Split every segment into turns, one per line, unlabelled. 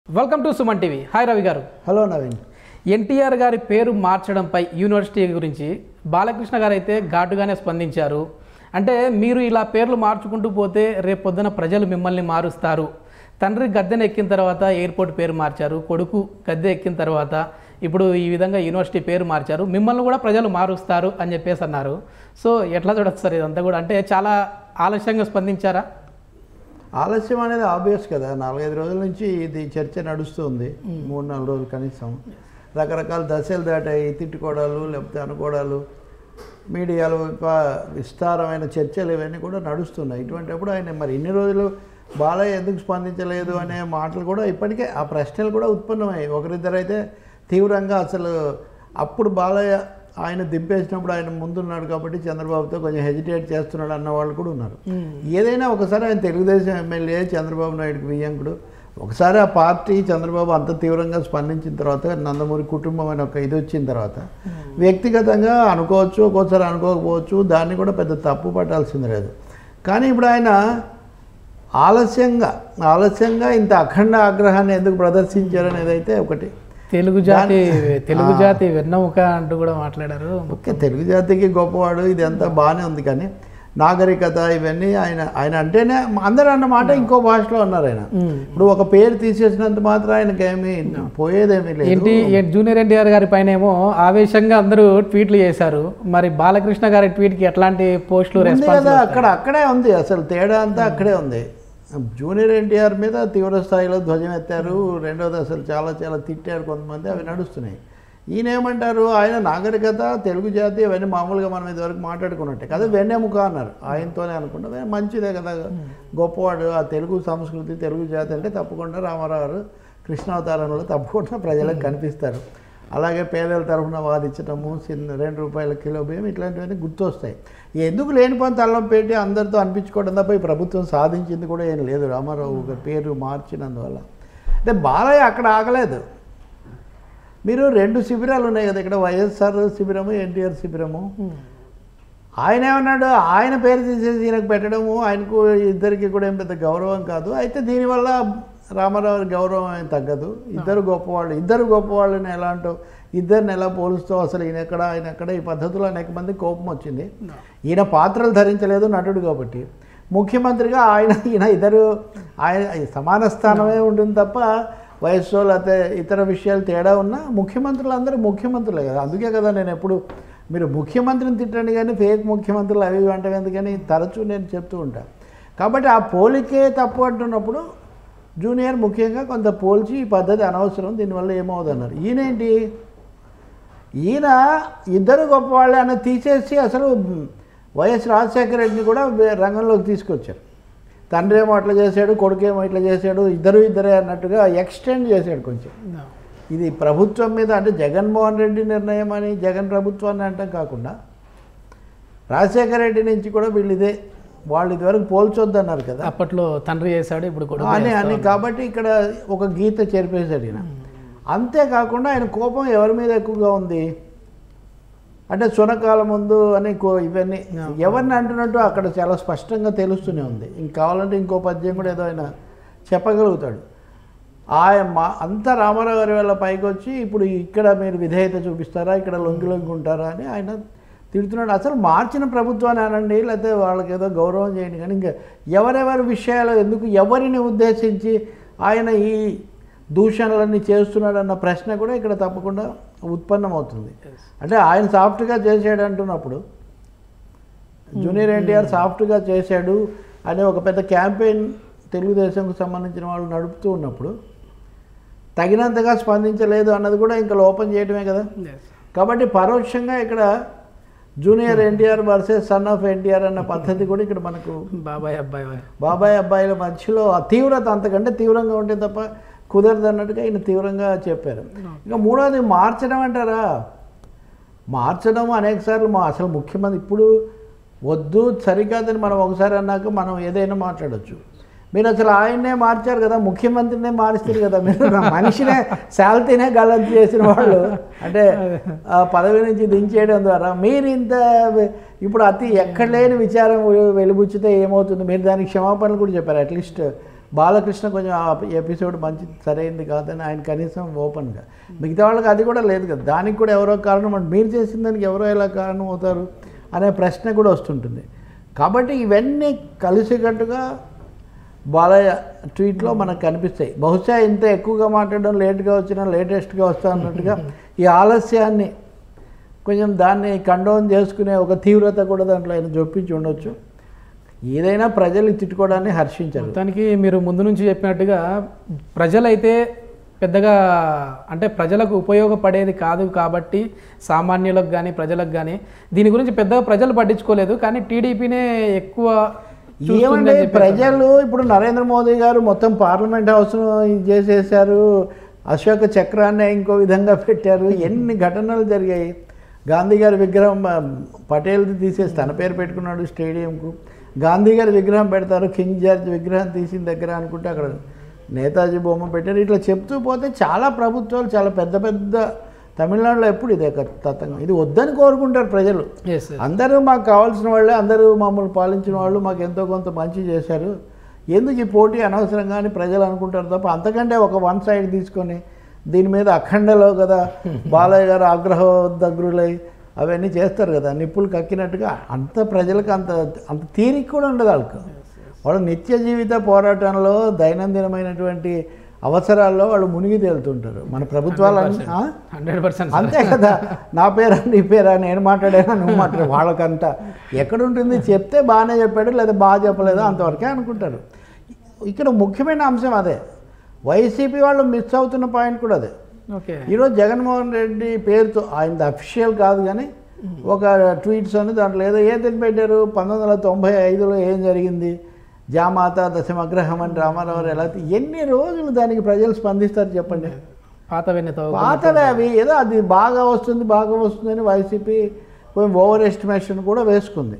Welcome to Suman TV hi Ravi garu
hello Naveen
NTR గారి పేరు మార్చడంపై university గురించి బాలకృష్ణ గారు అయితే ఘాటుగానే స్పందించారు అంటే మీరు ఇలా పేర్లు మార్చుకుంటూ పోతే రేపు పొద్దున ప్రజలు మిమ్మల్ని మారుస్తారు తండ్రి గద్దెను ఎక్కిన తర్వాత ఎయిర్పోర్ట్ పేరు మార్చారు కొడుకు గద్దె ఎక్కిన తర్వాత ఇప్పుడు ఈ విధంగా యూనివర్సిటీ పేరు మార్చారు మిమ్మల్ని కూడా ప్రజలు మారుస్తారు అని చెప్పేసి అన్నారు సో ఎట్లా చూడొచ్చు సార్ ఇదంతా కూడా అంటే చాలా ఆలస్యంగా స్పందించారా
ఆలస్యం అనేది ఆబ్వియస్ కదా నాలుగైదు రోజుల నుంచి ఇది చర్చ నడుస్తుంది మూడు నాలుగు రోజులు కనీసం రకరకాల దశలు దాటాయి తిట్టుకోవడాలు లేకపోతే అనుకోవడాలు మీడియాలో ఇంకా విస్తారమైన చర్చలు ఇవన్నీ కూడా నడుస్తున్నాయి ఇటువంటిప్పుడు ఆయన మరి ఇన్ని రోజులు బాలయ్య ఎందుకు స్పందించలేదు అనే మాటలు కూడా ఇప్పటికే ఆ ప్రశ్నలు కూడా ఉత్పన్నమయ్యాయి ఒకరిద్దరు అయితే తీవ్రంగా అసలు అప్పుడు బాలయ్య ఆయన దింపేసినప్పుడు ఆయన ముందున్నాడు కాబట్టి చంద్రబాబుతో కొంచెం హెజిటేట్ చేస్తున్నాడు అన్న వాళ్ళు కూడా ఉన్నారు ఏదైనా ఒకసారి ఆయన తెలుగుదేశం ఎమ్మెల్యే చంద్రబాబు నాయుడుకి వియ్యంకుడు ఒకసారి ఆ పార్టీ చంద్రబాబు అంత తీవ్రంగా స్పందించిన తర్వాత నందమూరి కుటుంబం అని ఒక ఇది వచ్చిన తర్వాత వ్యక్తిగతంగా అనుకోవచ్చు ఒక్కోసారి అనుకోకపోవచ్చు దాన్ని కూడా పెద్ద తప్పు పట్టాల్సింది లేదు కానీ ఇప్పుడు ఆయన ఆలస్యంగా ఆలస్యంగా ఇంత అఖండ ఆగ్రహాన్ని ఎందుకు ప్రదర్శించారనేది అయితే ఒకటి
తెలుగు జాతి తెలుగు జాతి వెన్నముక అంటూ కూడా మాట్లాడారు
ఓకే తెలుగు జాతికి గొప్పవాడు ఇది అంతా బాగానే ఉంది కానీ నాగరికత ఇవన్నీ ఆయన ఆయన అంటేనే అందరూ అన్న మాట ఇంకో భాషలో అన్నారు ఆయన ఇప్పుడు ఒక పేరు తీసేసినంత మాత్రం ఆయనకి ఏమీ పోయేదేమీ లేదు
ఏంటి ఏ- జూనియర్ ఎన్టీఆర్ గారి పైన ఏమో ఆవేశంగా అందరూ ట్వీట్లు చేశారు మరి బాలకృష్ణ గారి ట్వీట్కి ఎట్లాంటి పోస్టులు
ఉంది
రెస్పాన్స్
కదా అక్కడ అక్కడే ఉంది అసలు తేడా అంతా అక్కడే ఉంది జూనియర్ ఎన్టీఆర్ మీద తీవ్ర స్థాయిలో ధ్వజం ఎత్తారు రెండోది అసలు చాలా చాలా తిట్టారు కొంతమంది అవి నడుస్తున్నాయి ఈయన ఏమంటారు ఆయన నాగరికత తెలుగు జాతి అవన్నీ మామూలుగా మనం ఇదివరకు మాట్లాడుకున్నట్టే కదా వెన్నెముక అన్నారు ఆయనతోనే అనుకుంటా "వే, మంచిదే కదా గొప్పవాడు ఆ తెలుగు సంస్కృతి తెలుగు జాతి అంటే తప్పకుండా రామారావు గారు కృష్ణావతారంలో తప్పకుండా ప్రజలకు కనిపిస్తారు అలాగే పేదల తరఫున వాదించటము చిన్న రెండు రూపాయల కిలో బియ్యం ఇట్లాంటివన్నీ గుర్తొస్తాయి ఎందుకు లేని పని తల్లం పెట్టి అందరితో అనిపించుకోవడం తప్ప ఈ ప్రభుత్వం సాధించింది కూడా ఏం లేదు రామారావు గారి పేరు మార్చినందువల్ల అంటే బాలయ్య అక్కడ ఆగలేదు మీరు రెండు శిబిరాలు ఉన్నాయి కదా ఇక్కడ వైఎస్ఆర్ శిబిరము ఎన్టీఆర్ శిబిరము ఆయన ఏమన్నాడు ఆయన పేరు తీసేసి ఈయనకు పెట్టడము ఆయనకు ఇద్దరికి కూడా ఏం పెద్ద గౌరవం కాదు అయితే దీనివల్ల రామారావు గారి గౌరవం ఏం తగ్గదు ఇద్దరు గొప్పవాళ్ళు ఇద్దరు గొప్పవాళ్ళని ఎలా అంటావు ఇద్దరిని ఎలా పోలుస్తావు అసలు ఈయన ఎక్కడ ఆయన ఎక్కడ ఈ పద్ధతిలో అనేక మంది కోపం వచ్చింది ఈయన పాత్రలు ధరించలేదు నటుడు కాబట్టి ముఖ్యమంత్రిగా ఆయన ఈయన ఇద్దరు ఆయన సమాన స్థానమే ఉంటుంది తప్ప వయస్సు లేకపోతే ఇతర విషయాలు తేడా ఉన్నా ముఖ్యమంత్రులు అందరూ ముఖ్యమంత్రులే కదా అందుకే కదా నేను ఎప్పుడు మీరు ముఖ్యమంత్రిని తిట్టండి కానీ ఫేక్ ముఖ్యమంత్రులు అవి ఇవి అంటాం ఎందుకని తరచూ నేను చెప్తూ ఉంటాను కాబట్టి ఆ పోలికే తప్పు అంటున్నప్పుడు జూనియర్ ముఖ్యంగా కొంత పోల్చి ఈ పద్ధతి అనవసరం దీనివల్ల ఏమవుదన్నారు ఈయనేంటి ఈయన ఇద్దరు గొప్పవాళ్ళే అని తీసేసి అసలు వైఎస్ రాజశేఖర రెడ్డిని కూడా వే- రంగంలోకి తీసుకొచ్చారు తండ్రి ఏమో అట్లా చేశాడు కొడుకేమో ఇట్లా చేశాడు ఇద్దరు ఇద్దరే అన్నట్టుగా ఎక్స్టెండ్ చేశాడు కొంచెం ఇది ప్రభుత్వం మీద అంటే జగన్మోహన్ రెడ్డి నిర్ణయం అని జగన్ ప్రభుత్వాన్ని అంటాం కాకుండా రాజశేఖర రెడ్డి నుంచి కూడా వీళ్ళు ఇదే వాళ్ళు ఇదివరకు పోల్చొద్దన్నారు కదా
అప్పట్లో తండ్రి చేశాడు ఇప్పుడు కొడుకు
అని
చేస్తా
అని కాబట్టి ఇక్కడ ఒక గీత చెరిపేశాడు ఈయన అంతేకాకుండా ఆయన కోపం ఎవరి మీద ఎక్కువగా ఉంది అంటే సునకాల ముందు అని కో ఇవన్నీ ఎవరిని అంటున్నట్టు అక్కడ చాలా స్పష్టంగా తెలుస్తూనే ఉంది ఇంక కావాలంటే ఇంకో పద్యం కూడా ఏదో ఆయన చెప్పగలుగుతాడు ఆయన మా అంత రామారావు గారి వల్ల పైకి వచ్చి ఇప్పుడు ఇక్కడ మీరు విధేయత చూపిస్తారా ఇక్కడ లొంగి లొంగి ఉంటారా అని ఆయన తిడుతున్నాడు అసలు మార్చిన ప్రభుత్వాన్ని అనండి లేకపోతే వాళ్ళకి ఏదో గౌరవం చేయండి కానీ ఇంకా ఎవరెవరి విషయాలు ఎందుకు ఎవరిని ఉద్దేశించి ఆయన ఈ దూషణలన్నీ చేస్తున్నాడన్న ప్రశ్న కూడా ఇక్కడ తప్పకుండా ఉత్పన్నమవుతుంది అంటే ఆయన సాఫ్ట్గా చేసాడు అంటున్నప్పుడు జూనియర్ ఎన్టీఆర్ సాఫ్ట్గా చేశాడు అనే ఒక పెద్ద క్యాంపెయిన్ తెలుగుదేశంకు సంబంధించిన వాళ్ళు నడుపుతూ ఉన్నప్పుడు తగినంతగా స్పందించలేదు అన్నది కూడా ఇంకా లోపం చేయడమే కదా
Yes.
కాబట్టి పరోక్షంగా ఇక్కడ junior NTR versus son of NTR అన్న పద్ధతి కూడా ఇక్కడ మనకు
బాబాయ్ అబ్బాయి
బాబాయ్ అబ్బాయిల మధ్యలో ఆ తీవ్రత అంతకంటే తీవ్రంగా ఉంటే తప్ప కుదరదు అన్నట్టుగా ఈయన తీవ్రంగా చెప్పారు ఇంకా మూడోది మార్చడం అంటారా మార్చడం అనేకసార్లు మా అసలు ముఖ్యమంత్రి ఇప్పుడు వద్దు సరికాదని మనం ఒకసారి అన్నాక మనం ఏదైనా మాట్లాడొచ్చు మీరు అసలు ఆయన్నే మార్చారు కదా ముఖ్యమంత్రినే మారుస్తారు కదా మీరు నా మనిషినే శాల్తీనే గల్లంతు చేసిన వాళ్ళు అంటే ఆ పదవి నుంచి దించేయడం ద్వారా మీరు ఇంత ఇప్పుడు అతి ఎక్కడ లేని విచారం వె- వెలిబుచ్చితే ఏమవుతుంది మీరు దానికి క్షమాపణలు కూడా చెప్పారు అట్లీస్ట్ బాలకృష్ణ కొంచెం ఆ ఎపిసోడ్ మంచి సరైంది కాదని ఆయన కనీసం ఓపెన్గా మిగతా వాళ్ళకి అది కూడా లేదు కదా దానికి కూడా ఎవరో కారణం అంటే మీరు చేసిన దానికి ఎవరో ఎలా కారణం అవుతారు అనే ప్రశ్న కూడా వస్తుంటుంది కాబట్టి ఇవన్నీ కలిసికట్టుగా బాలయ్య ట్వీట్లో మనకు కనిపిస్తాయి బహుశా ఇంత ఎక్కువగా మాట్లాడడం లేట్గా వచ్చినా లేటెస్ట్గా వస్తా అన్నట్టుగా ఈ ఆలస్యాన్ని కొంచెం దాన్ని కండోన్ చేసుకునే ఒక తీవ్రత కూడా దాంట్లో ఆయన జొప్పించి ఉండొచ్చు ఏదైనా ప్రజలు తిట్టుకోవడాన్ని హర్షించారు
మొత్తానికి మీరు ముందు నుంచి చెప్పినట్టుగా ప్రజలైతే పెద్దగా అంటే ప్రజలకు ఉపయోగపడేది కాదు కాబట్టి సామాన్యులకు కానీ ప్రజలకు కానీ దీని గురించి పెద్దగా ప్రజలు పట్టించుకోలేదు కానీ టీడీపీనే ఎక్కువ చూస్తుంది
ఏమంటే
అని చెప్పేసి
ప్రజలు ఇప్పుడు నరేంద్ర మోదీ గారు మొత్తం పార్లమెంట్ హౌస్ను ఇది చేసేసారు అశోక చక్రాన్ని ఇంకో విధంగా పెట్టారు ఎన్ని ఘటనలు జరిగాయి గాంధీ గారి విగ్రహం ఆ, పటేల్ది తీసేసి తన పేరు పెట్టుకున్నాడు స్టేడియంకు గాంధీ గారి విగ్రహం పెడతారు కింగ్ జార్జ్ విగ్రహం తీసిన దగ్గర అనుకుంటే అక్కడ నేతాజీ బొమ్మ పెట్టారు ఇట్లా చెప్తూ పోతే చాలా ప్రభుత్వాలు చాలా పెద్ద పెద్ద తమిళనాడులో ఎప్పుడు ఇదే తతంగం ఇది వద్దని కోరుకుంటారు ప్రజలు
Yes, yes.
అందరూ మాకు కావాల్సిన వాళ్ళే అందరూ మమ్మల్ని పాలించిన వాళ్ళు మాకు ఎంతో కొంత మంచి చేశారు ఎందుకు ఈ పోటీ అనవసరంగా అని ప్రజలు అనుకుంటారు తప్ప అంతకంటే ఒక వన్ సైడ్ తీసుకొని దీని మీద అఖండలో కదా బాలయ్య గారు ఆగ్రహ దగ్గరులై అవన్నీ చేస్తారు కదా నిప్పులు కక్కినట్టుగా అంత ప్రజలకు అంత అంత తీరిక కూడా ఉండదు వాళ్ళకి వాళ్ళు నిత్య జీవిత పోరాటంలో దైనందినమైనటువంటి అవసరాల్లో వాళ్ళు మునిగి తేలుతుంటారు మన ప్రభుత్వాలు అన్ని- ఆ?
హండ్రెడ్ పర్సెంట్
అంతే కదా నా పేరా నీ పేరా నేను మాట్లాడానా నువ్వు మాట్లాడు వాళ్ళకంతా ఎక్కడుంటుంది చెప్తే బాగానే చెప్పాడు లేదా బాగా చెప్పలేదు అంతవరకే అనుకుంటారు ఇక్కడ ముఖ్యమైన అంశం అదే వైసీపీ వాళ్ళు మిస్ అవుతున్న పాయింట్ కూడా అదే
ఓకే
ఈరోజు జగన్మోహన్ రెడ్డి పేరుతో ఆయన అఫీషియల్ కాదు కానీ ఒక ట్వీట్స్ అని దాంట్లో ఏదో ఏది పెట్టారు పంతొమ్మిది వందల తొంభై ఐదులో ఏం జరిగింది జామాత దశమగ్రహం అని రామారావు ఎలా ఎన్ని రోజులు దానికి ప్రజలు స్పందిస్తారు చెప్పండి
పాతవన్నీ తవ్వుకున్నట్టు.
పాతవే అవి ఏదో అది బాగా వస్తుంది బాగా వస్తుందని వైసీపీ కొంచెం ఓవర్ ఎస్టిమేషన్ కూడా వేసుకుంది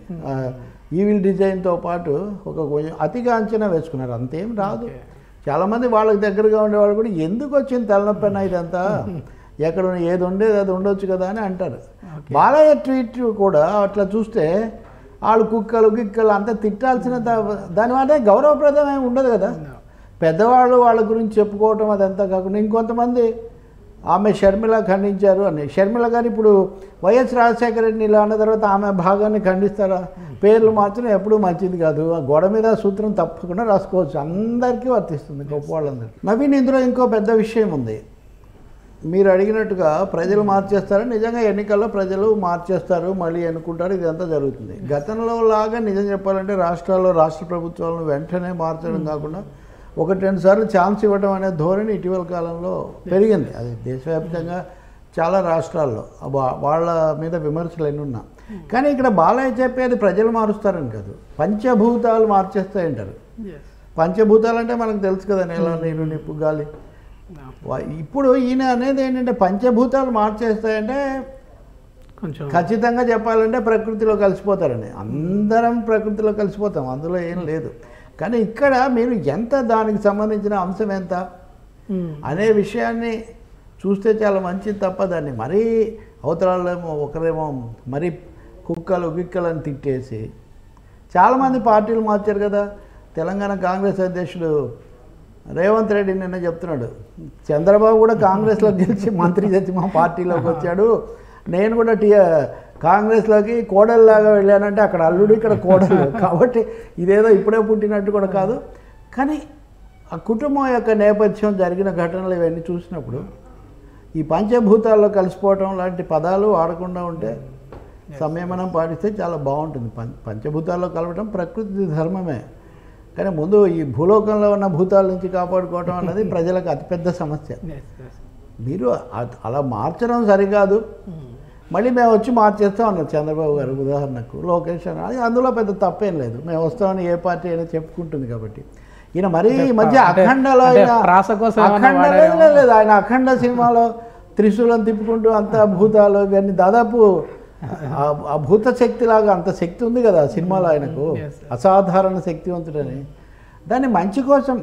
ఈవిల్ డిజైన్తో పాటు ఒక కొంచెం అతిగా అంచనా వేసుకున్నారు అంతేం రాదు చాలామంది వాళ్ళకి దగ్గరగా ఉండేవాళ్ళు కూడా ఎందుకు వచ్చింది తలనొప్పి అన్న ఇదంతా ఎక్కడ ఉన్న- ఏది ఉండేది అది ఉండొచ్చు కదా అని అంటారు బాలయ్య ట్వీట్ కూడా అట్లా చూస్తే వాళ్ళు కుక్కలు గిక్కలు అంతా తిట్టాల్సిన దా- దానివల్ల గౌరవప్రదం ఏమి ఉండదు కదా పెద్దవాళ్ళు వాళ్ళ గురించి చెప్పుకోవటం అదంతా కాకుండా ఇంకొంతమంది ఆమె షర్మిల ఖండించారు అని షర్మిల గారు ఇప్పుడు వైఎస్ రాజశేఖర రెడ్డిని ఇలా అన్న తర్వాత ఆమె భాగాన్ని ఖండిస్తారా పేర్లు మార్చడం ఎప్పుడూ మంచిది కాదు ఆ గోడ మీద ఆ సూత్రం తప్పకుండా రాసుకోవచ్చు అందరికీ వర్తిస్తుంది గొప్ప వాళ్ళందరికీ నవీన్ ఇందులో ఇంకో పెద్ద విషయం ఉంది మీరు అడిగినట్టుగా ప్రజలు మార్చేస్తారు నిజంగా ఎన్నికల్లో ప్రజలు మార్చేస్తారు మళ్ళీ ఎన్నుకుంటారు ఇదంతా జరుగుతుంది గతంలో లాగా నిజం చెప్పాలంటే రాష్ట్రాల్లో రాష్ట్ర ప్రభుత్వాలను వెంటనే మార్చడం కాకుండా ఒకటి రెండు సార్లు ఛాన్స్ ఇవ్వడం అనే ధోరణి ఇటీవల కాలంలో పెరిగింది అది దేశవ్యాప్తంగా చాలా రాష్ట్రాల్లో వా- వాళ్ళ మీద విమర్శలు ఎన్ని ఉన్నా కానీ ఇక్కడ బాలయ్య చెప్పేది ప్రజలు మారుస్తారని కాదు పంచభూతాలు మార్చేస్తాయంటారు
Yes.
పంచభూతాలు అంటే మనకు తెలుసు కదా నేల నీరు నిప్పు గాలి వా- ఇప్పుడు ఈయన అనేది ఏంటంటే పంచభూతాలు మార్చేస్తాయంటే
కొంచెం
ఖచ్చితంగా చెప్పాలంటే ప్రకృతిలో కలిసిపోతారని అందరం ప్రకృతిలో కలిసిపోతాం అందులో ఏం లేదు కానీ ఇక్కడ మీరు ఎంత దానికి సంబంధించిన అంశం ఎంత
మ్మ్.
అనే విషయాన్ని చూస్తే చాలా మంచిది తప్ప దాన్ని మరీ అవతరాలేమో ఒకరేమో మరీ కుక్కలు గిక్కలని తిట్టేసి చాలామంది పార్టీలు మార్చారు కదా తెలంగాణ కాంగ్రెస్ అధ్యక్షుడు రేవంత్ రెడ్డి నిన్న చెప్తున్నాడు చంద్రబాబు కూడా కాంగ్రెస్లో గెలిచి మంత్రి చేసి మా పార్టీలోకి వచ్చాడు నేను కూడా టీ కాంగ్రెస్లోకి కోడల్లాగా వెళ్ళానంటే అక్కడ అల్లుడు ఇక్కడ కోడలు కాబట్టి ఇదేదో ఇప్పుడే పుట్టినట్టు కూడా కాదు కానీ ఆ కుటుంబం యొక్క నేపథ్యం జరిగిన ఘటనలు ఇవన్నీ చూసినప్పుడు ఈ పంచభూతాల్లో కలిసిపోవటం లాంటి పదాలు వాడకుండా ఉంటే సంయమనం పాటిస్తే చాలా బాగుంటుంది పం పంచభూతాల్లో కలవటం ప్రకృతి ధర్మమే కానీ ముందు ఈ భూలోకంలో ఉన్న భూతాల నుంచి కాపాడుకోవటం అన్నది ప్రజలకు అతిపెద్ద సమస్య
Yes, yes.
మీరు అ- అలా మార్చడం సరికాదు
మ్మ్.
మళ్ళీ మేము వచ్చి మార్చేస్తాం అన్నారు చంద్రబాబు గారు ఉదాహరణకు లోకేష్ అని అది అందులో పెద్ద తప్పేం లేదు మేము వస్తామని ఏ పార్టీ అయినా చెప్పుకుంటుంది కాబట్టి ఈయన మరీ ఈ మధ్య
అంటే-
అఖండలో
అంటే
ఆయన
ప్రాస కోసం ఏమన్నా
అఖండ
వాడారేమో?
లేదు, లేదు ఆయన అఖండ సినిమాలో త్రిశూలం తిప్పుకుంటూ అంత భూతాలు ఇవన్నీ దాదాపు ఆ- ఆ భూత శక్తి లాగా అంత శక్తి ఉంది కదా ఆ సినిమాలో ఆయనకు
Yes, yes.
అసాధారణ శక్తివంతుడని దాన్ని మంచి కోసం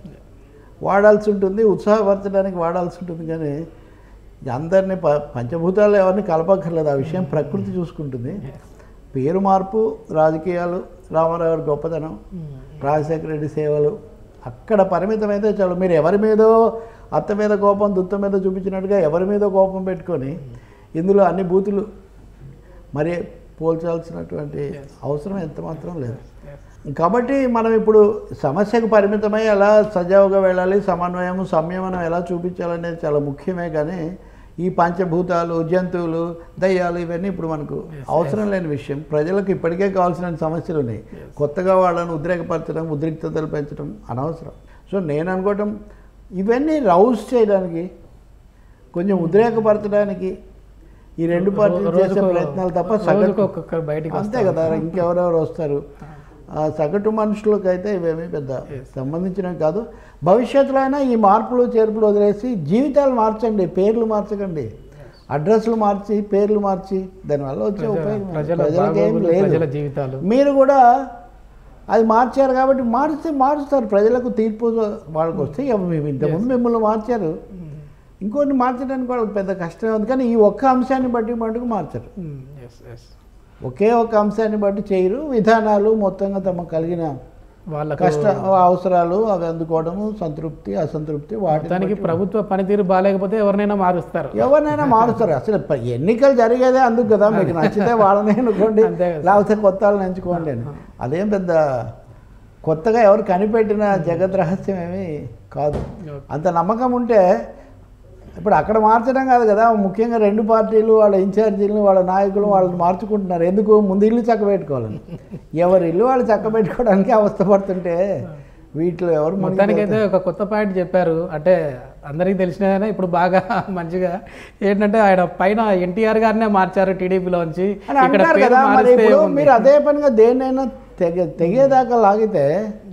వాడాల్సి ఉంటుంది ఉత్సాహపరచడానికి వాడాల్సి ఉంటుంది కానీ అందరినీ ప పంచభూతాలు ఎవరిని కలపక్కర్లేదు ఆ విషయం ప్రకృతి చూసుకుంటుంది పేరు మార్పు రాజకీయాలు రామారావు గారి గొప్పతనం
మ్మ్.
రాజశేఖర రెడ్డి సేవలు అక్కడ పరిమితమైతే చాలు మీరు ఎవరి మీదో అత్త మీద కోపం దుత్త మీద చూపించినట్టుగా ఎవరి మీదో కోపం పెట్టుకొని ఇందులో అన్ని బూతులు మరి పోల్చాల్సినటువంటి అవసరం ఎంత మాత్రం లేదు కాబట్టి మనం ఇప్పుడు సమస్యకు పరిమితమై ఎలా సజావుగా వెళ్ళాలి సమన్వయం సంయమనం ఎలా చూపించాలనేది చాలా ముఖ్యమే కానీ ఈ పంచభూతాలు జంతువులు దయ్యాలు ఇవన్నీ ఇప్పుడు మనకు అవసరం లేని విషయం ప్రజలకు ఇప్పటికే కావాల్సిన సమస్యలు ఉన్నాయి కొత్తగా వాళ్ళని ఉద్రేకపరచడం ఉద్రిక్తతలు పెంచడం అనవసరం సో నేను అనుకోవటం ఇవన్నీ రౌస్ చేయడానికి కొంచెం ఉద్రేకపరచడానికి ఈ రెండు పార్టీలు చేసే
రోజుకో-
ప్రయత్నాలు తప్ప
రోజుకో
సగటు
ఒక్కొక్కరు బయటికి
అంతే
వస్తారు.
కదా ఇంకెవరెవరు వస్తారు ఆ సగటు మనుషులకైతే ఇవేమీ పెద్ద సంబంధించినవి కాదు భవిష్యత్తులో అయినా ఈ మార్పులు చేర్పులు వదిలేసి జీవితాలు మార్చండి పేర్లు మార్చకండి అడ్రస్లు మార్చి పేర్లు మార్చి దానివల్ల వచ్చే
ప్రజల-
ఉపయోగం
ప్రజల
ప్రజలకేం
బాగోగులు, ప్రజల
లేదు
జీవితాలు
మీరు కూడా అది మార్చారు కాబట్టి మారిస్తే మారుస్తారు ప్రజలకు తీర్పు వాళ్ళకి వస్తే ఇక మేము ఇంతకుముందు మిమ్మల్ని మార్చారు ఇంకొన్ని మార్చడానికి వాళ్ళకి పెద్ద కష్టమే ఉంది కానీ ఈ ఒక్క అంశాన్ని బట్టి మటుకు మార్చరు
ఎస్ ఎస్
ఒకే ఒక అంశాన్ని బట్టి చేయరు విధానాలు మొత్తంగా తమకు కలిగిన
వాళ్ళకు
కష్ట అవసరాలు అవి అందుకోవడము సంతృప్తి అసంతృప్తి వాటిని
మొత్తానికి
బట్టి
ప్రభుత్వ పనితీరు బాగాలేకపోతే ఎవరినైనా మారుస్తారు
ఎవరినైనా మారుస్తారు అసలు ప- ఎన్నికలు జరిగేదే అందుకు కదా మీకు నచ్చితే వాళ్ళని ఎన్నుకోండి
అంతే కదా.
లేకపోతే కొత్త వాళ్ళని ఎంచుకోండి అని అదేం పెద్ద కొత్తగా ఎవరు కనిపెట్టిన జగత్ రహస్యం ఏమీ కాదు అంత నమ్మకం ఉంటే ఇప్పుడు అక్కడ మార్చడం కాదు కదా ముఖ్యంగా రెండు పార్టీలు వాళ్ళ ఇన్ఛార్జీలు వాళ్ళ నాయకులు వాళ్ళని మార్చుకుంటున్నారు ఎందుకు ముందు ఇల్లు చక్కబెట్టుకోవాలని ఎవరి ఇల్లు వాళ్ళు చక్కబెట్టుకోవడానికి అవస్థ పడుతుంటే వీటిలో ఎవరు
మొత్తానికైతే ఒక కొత్త పాయింట్ చెప్పారు అంటే అందరికీ తెలిసినదైనా ఇప్పుడు బాగా మంచిగా ఏంటంటే ఆయన పైన ఎన్టీఆర్ గారినే మార్చారు టీడీపీలోంచి
అని అంటారు
పేరు
కదా మరి
మారిస్తే
ఇప్పుడు
ఏముంది?
మీరు అదే పనిగా దేన్నైనా తెగ తెగేదాకా లాగితే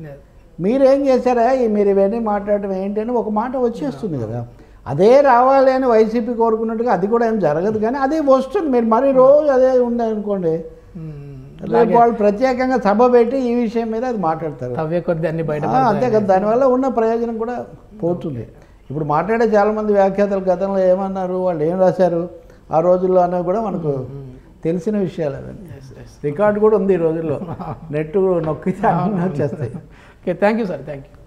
మీరేం చేశారా ఈ మీరు ఇవన్నీ మాట్లాడటం ఏంటి అని ఒక మాట వచ్చేస్తుంది కదా అదే రావాలి అని వైసీపీ కోరుకున్నట్టుగా అది కూడా ఏం జరగదు కానీ అది వస్తుంది మీరు మరి రోజు అదే ఉంది అనుకోండి
ఉమ్,
రేపు వాళ్ళు ప్రత్యేకంగా సభ పెట్టి ఈ విషయం మీద అది మాట్లాడతారు
తవ్వే కొద్ది అన్ని బయట
ఆ, అంతే కదా దానివల్ల ఉన్న ప్రయోజనం కూడా పోతుంది ఇప్పుడు మాట్లాడే చాలామంది వ్యాఖ్యాతలు గతంలో ఏమన్నారు వాళ్ళు ఏం రాశారు ఆ రోజుల్లో అనేవి కూడా మనకు తెలిసిన విషయాలు అవన్నీ రికార్డు కూడా ఉంది ఈ రోజుల్లో నెట్ నొక్కితే అన్నీ వచ్చేస్తాయి
okay thank you sir thank you